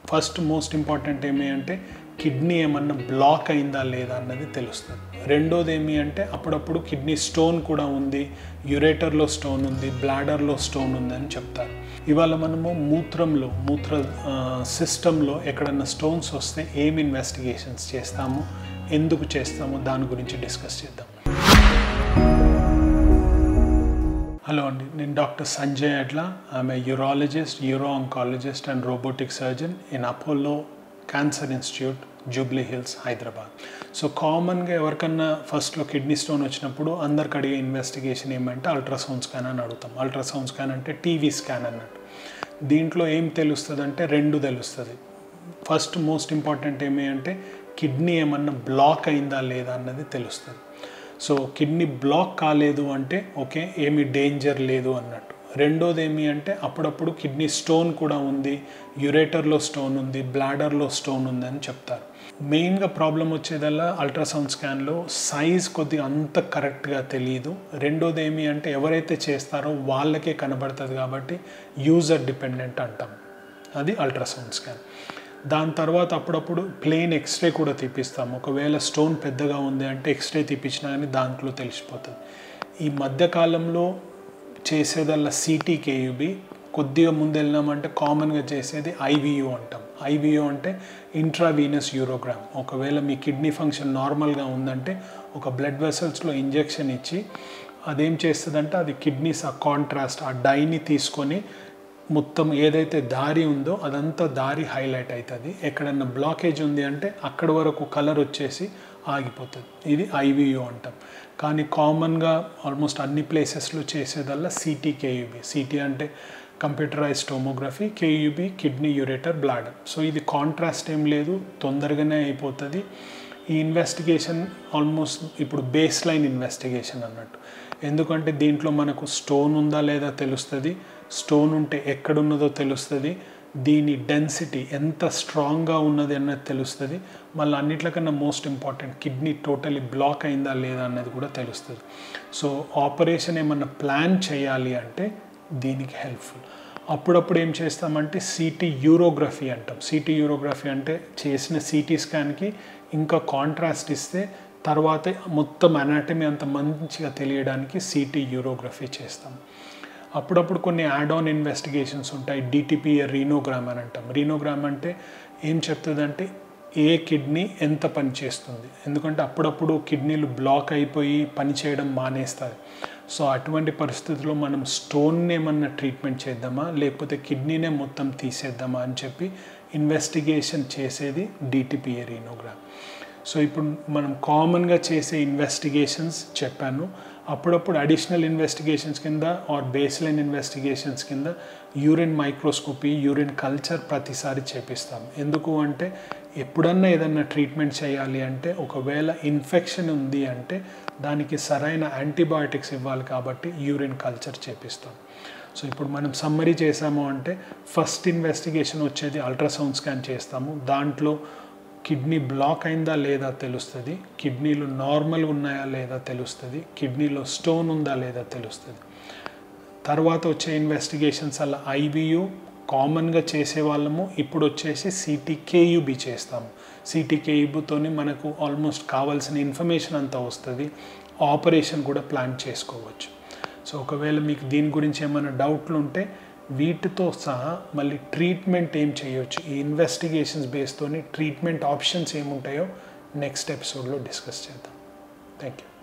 first most important ఏమి అంటే kidney ఏమన్నా బ్లాక్ అయిందా లేదా అన్నది తెలుస్తుంది రెండోది ఏమి అంటే అప్పుడప్పుడు కిడ్నీ స్టోన్ కూడా ఉంది యురేటర్లో స్టోన్ ఉంది బ్లాడర్లో స్టోన్ ఉంది అని చెప్తారు ఇవాళ మనము మూత్రంలో మూత్ర సిస్టంలో ఎక్కడన్నా స్టోన్స్ వస్తే ఏం ఇన్వెస్టిగేషన్స్ చేస్తాము ఎందుకు చేస్తామో దాని గురించి డిస్కస్ చేద్దాం హలో అండి నేను doctor Sanjay Adla I'm a urologist uro oncologist and robotic surgeon in Apollo cancer institute Jubilee Hills Hyderabad so కామన్గా ఎవరికన్నా ఫస్ట్లో కిడ్నీ స్టోన్ వచ్చినప్పుడు అందరికి అడిగే ఇన్వెస్టిగేషన్ ఏమంటే అల్ట్రాసౌండ్ స్కాన్ అని అడుగుతాం అల్ట్రాసౌండ్ స్కాన్ అంటే టీవీ స్కాన్ అన్నట్టు దీంట్లో ఏం తెలుస్తుంది అంటే రెండు తెలుస్తుంది ఫస్ట్ మోస్ట్ ఇంపార్టెంట్ ఏమి అంటే కిడ్నీ ఏమన్నా బ్లాక్ అయిందా లేదా అన్నది తెలుస్తుంది సో కిడ్నీ బ్లాక్ కాలేదు అంటే ఓకే ఏమి డేంజర్ లేదు అన్నట్టు రెండోది ఏమి అంటే అప్పుడప్పుడు కిడ్నీ స్టోన్ కూడా ఉంది యురేటర్లో స్టోన్ ఉంది బ్లాడర్లో స్టోన్ ఉంది అని చెప్తారు మెయిన్గా ప్రాబ్లం వచ్చేదల్లా అల్ట్రాసౌండ్ స్కాన్లో సైజ్ కొద్దిగా అంత కరెక్ట్గా తెలియదు రెండోది ఏమి అంటే ఎవరైతే చేస్తారో వాళ్ళకే కనబడుతుంది కాబట్టి యూజర్ డిపెండెంట్ అంటాం అది అల్ట్రాసౌండ్ స్కాన్ దాని తర్వాత అప్పుడప్పుడు ప్లెయిన్ ఎక్స్రే కూడా తీపిస్తాం ఒకవేళ స్టోన్ పెద్దగా ఉంది అంటే ఎక్స్రే తీపించినా కానీ దాంట్లో తెలిసిపోతుంది ఈ మధ్యకాలంలో చేసేదల్లా సిటీ కేయుబి కొద్దిగా ముందు వెళ్ళినామంటే కామన్గా చేసేది ఐవియు అంటాం ఐవియు అంటే ఇంట్రావీనస్ యూరోగ్రామ్ ఒకవేళ మీ కిడ్నీ ఫంక్షన్ నార్మల్గా ఉందంటే ఒక బ్లడ్ వెసల్స్లో ఇంజెక్షన్ ఇచ్చి అదేం చేస్తుందంటే అది కిడ్నీస్ ఆ కాంట్రాస్ట్ ఆ డైని తీసుకొని మొత్తం ఏదైతే దారి ఉందో అదంతా దారి హైలైట్ అవుతుంది ఎక్కడన్నా బ్లాకేజ్ ఉంది అంటే అక్కడ వరకు కలర్ వచ్చేసి ఆగిపోతుంది ఇది ఐవియు అంటాం కానీ కామన్గా ఆల్మోస్ట్ అన్ని ప్లేసెస్లో చేసేదల్లా సిటీ కేయుబి సిటీ అంటే computerize tomography KUB kidney ureter bladder so ఇది కాంట్రాస్ట్ ఏం లేదు తొందరగానే అయిపోతుంది ఈ ఇన్వెస్టిగేషన్ ఆల్మోస్ట్ ఇప్పుడు బేస్ లైన్ ఇన్వెస్టిగేషన్ అన్నట్టు ఎందుకంటే దీంట్లో మనకు స్టోన్ ఉందా లేదా తెలుస్తుంది స్టోన్ ఉంటే ఎక్కడున్నదో తెలుస్తుంది దీని డెన్సిటీ ఎంత స్ట్రాంగ్గా ఉన్నది అన్నది తెలుస్తుంది మళ్ళీ అన్నిట్లకన్నా most important kidney totally block అయిందా లేదా అన్నది కూడా తెలుస్తుంది సో ఆపరేషన్ ఏమన్నా ప్లాన్ చేయాలి అంటే దీనికి హెల్ప్ఫుల్ అప్పుడప్పుడు ఏం చేస్తామంటే సిటీ యూరోగ్రఫీ అంటాం సిటీ యూరోగ్రఫీ అంటే చేసిన సిటీ స్కాన్కి ఇంకా కాంట్రాస్ట్ ఇస్తే తర్వాత మొత్తం అనాటమీ అంత మంచిగా తెలియడానికి సిటీ యూరోగ్రఫీ చేస్తాం అప్పుడప్పుడు కొన్ని యాడ్ ఆన్ ఇన్వెస్టిగేషన్స్ ఉంటాయి డిటిపిఏ రీనోగ్రామ్ అని అంటాం రీనోగ్రామ్ అంటే ఏం చెప్తుందంటే ఏ కిడ్నీ ఎంత పని చేస్తుంది ఎందుకంటే అప్పుడప్పుడు కిడ్నీలు బ్లాక్ అయిపోయి పని చేయడం మానేస్తుంది సో అటువంటి పరిస్థితుల్లో మనం స్టోన్ ఏమన్నా ట్రీట్మెంట్ చేద్దామా లేకపోతే కిడ్నీనే మొత్తం తీసేద్దామా అని చెప్పి ఇన్వెస్టిగేషన్ చేసేది డిటిపిఏ రీనోగ్రామ్ సో ఇప్పుడు మనం కామన్గా చేసే ఇన్వెస్టిగేషన్స్ చెప్పాను అప్పుడప్పుడు అడిషనల్ ఇన్వెస్టిగేషన్స్ కింద ఆర్ బేస్ లైన్ ఇన్వెస్టిగేషన్స్ కింద యూరిన్ మైక్రోస్కోపీ యూరిన్ కల్చర్ ప్రతిసారి చేపిస్తాం ఎందుకు అంటే ఎప్పుడన్నా ఏదన్నా ట్రీట్మెంట్ చేయాలి అంటే ఒకవేళ ఇన్ఫెక్షన్ ఉంది అంటే దానికి సరైన యాంటీబయాటిక్స్ ఇవ్వాలి కాబట్టి యూరిన్ కల్చర్ చేపిస్తాం సో ఇప్పుడు మనం సమ్మరీ చేసాము అంటే ఫస్ట్ ఇన్వెస్టిగేషన్ వచ్చేది అల్ట్రాసౌండ్ స్కాన్ చేస్తాము దాంట్లో కిడ్నీ బ్లాక్ అయిందా లేదా తెలుస్తుంది కిడ్నీలు నార్మల్ ఉన్నాయా లేదా తెలుస్తుంది కిడ్నీలో స్టోన్ ఉందా లేదా తెలుస్తుంది తర్వాత వచ్చే ఇన్వెస్టిగేషన్స్ అలా ఐవియు కామన్గా చేసే వాళ్ళము ఇప్పుడు వచ్చేసి సిటీ కేయుబి చేస్తాము సిటీ కేయుబితోని మనకు ఆల్మోస్ట్ కావాల్సిన ఇన్ఫర్మేషన్ అంతా వస్తుంది ఆపరేషన్ కూడా ప్లాన్ చేసుకోవచ్చు సో ఒకవేళ మీకు దీని గురించి ఏమైనా డౌట్లు ఉంటే వీటితో సహా మళ్ళీ ట్రీట్మెంట్ ఏం చేయొచ్చు ఈ ఇన్వెస్టిగేషన్స్ బేస్తోని ట్రీట్మెంట్ ఆప్షన్స్ ఏముంటాయో నెక్స్ట్ ఎపిసోడ్లో డిస్కస్ చేద్దాం థ్యాంక్ యూ